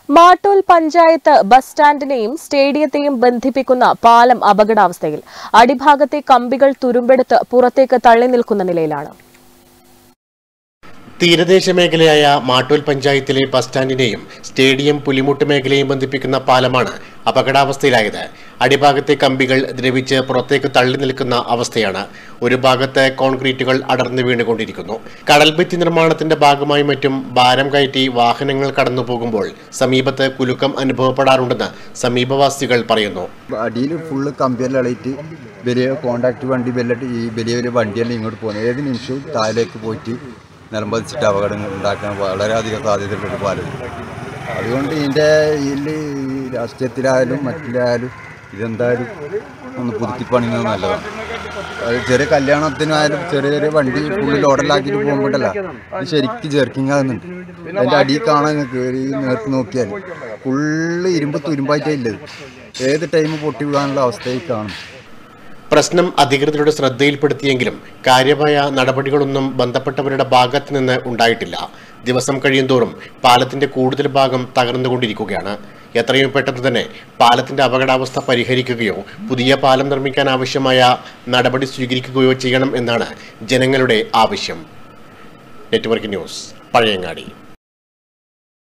Mattool panchayat bus സ്റ്റാൻഡിനെയും സ്റ്റേഡിയത്തെയും ബന്ധിപ്പിക്കുന്ന പാലം അപകടാവസ്ഥയിൽ അടിഭാഗത്തെ കമ്പികൾ തുരുമ്പെടുത്ത് പുറത്തേക്ക് തള്ളി നിൽക്കുന്ന നിലയിലാണ് തീരദേശ മേഖലയായ മാട്ടൂൽ പഞ്ചായത്തിലെ ബസ് സ്റ്റാൻഡിനെയും സ്റ്റേഡിയം പുലിമുട്ട് മേഖലയും ബന്ധിപ്പിക്കുന്ന പാലമാണ് അപകടാവസ്ഥയിലായത് അടിഭാഗത്തെ കമ്പികൾ ദ്രവിച്ച് പുറത്തേക്ക് തള്ളി നിൽക്കുന്ന അവസ്ഥയാണ് ഒരു ഭാഗത്ത് കോൺക്രീറ്റുകൾ അടർന്നു വീണുകൊണ്ടിരിക്കുന്നു കടൽഭിത്തി നിർമ്മാണത്തിന്റെ ഭാഗമായി മറ്റും ഭാരം കയറ്റി വാഹനങ്ങൾ കടന്നു പോകുമ്പോൾ സമീപത്ത് കുലുക്കം അനുഭവപ്പെടാറുണ്ടെന്ന് സമീപവാസികൾ പറയുന്നു അടിയിൽ ഫുള്ള് കമ്പിയെല്ലാം ഇളയിട്ട് വലിയ കോണ്ടാക്ട് വണ്ടി വലിയ ഈ വലിയ വലിയ വണ്ടിയെല്ലാം ഇങ്ങോട്ട് പോകുന്നത് ഏത് നിമിഷവും താഴേക്ക് പോയിട്ട് നിലംപതിച്ചിട്ട് അപകടങ്ങൾ ഉണ്ടാക്കാൻ വളരെയധികം സാധ്യതയുള്ളൊരു പാലം അതുകൊണ്ട് ഇതിൻ്റെ ഇതിൽ രാഷ്ട്രീയത്തിലായാലും മറ്റിലായാലും ഇതെന്തായാലും ഒന്ന് പുതുക്കിപ്പണിയുന്നത് നല്ലതാണ് അത് ചെറിയ കല്യാണത്തിനായാലും ചെറിയ ചെറിയ വണ്ടി ഫുള്ള് ലോഡലാക്കിയിട്ട് പോകുമ്പോഴല്ല ഇത് ശരിക്കും ജെർക്കിങ് ആകുന്നുണ്ട് അതിൻ്റെ അടിയിൽ കാണാൻ കയറി നേർക്ക് നോക്കിയാൽ ഫുള്ള് ഇരുമ്പ് തുരുമ്പായിട്ടേ ഇല്ലത് ഏത് ടൈം പൊട്ടി വീഴാനുള്ള അവസ്ഥയിൽ കാണും പ്രശ്നം അധികൃതരുടെ ശ്രദ്ധയിൽപ്പെടുത്തിയെങ്കിലും കാര്യമായ നടപടികളൊന്നും ബന്ധപ്പെട്ടവരുടെ ഭാഗത്ത് നിന്ന് ഉണ്ടായിട്ടില്ല ദിവസം കഴിയുന്തോറും പാലത്തിന്റെ കൂടുതൽ ഭാഗം തകർന്നുകൊണ്ടിരിക്കുകയാണ് എത്രയും പെട്ടെന്ന് തന്നെ പാലത്തിന്റെ അപകടാവസ്ഥ പരിഹരിക്കുകയോ പുതിയ പാലം നിർമ്മിക്കാൻ ആവശ്യമായ നടപടി സ്വീകരിക്കുകയോ ചെയ്യണം എന്നാണ് ജനങ്ങളുടെ ആവശ്യം നെറ്റ്വർക്ക് ന്യൂസ് പഴയങ്ങാടി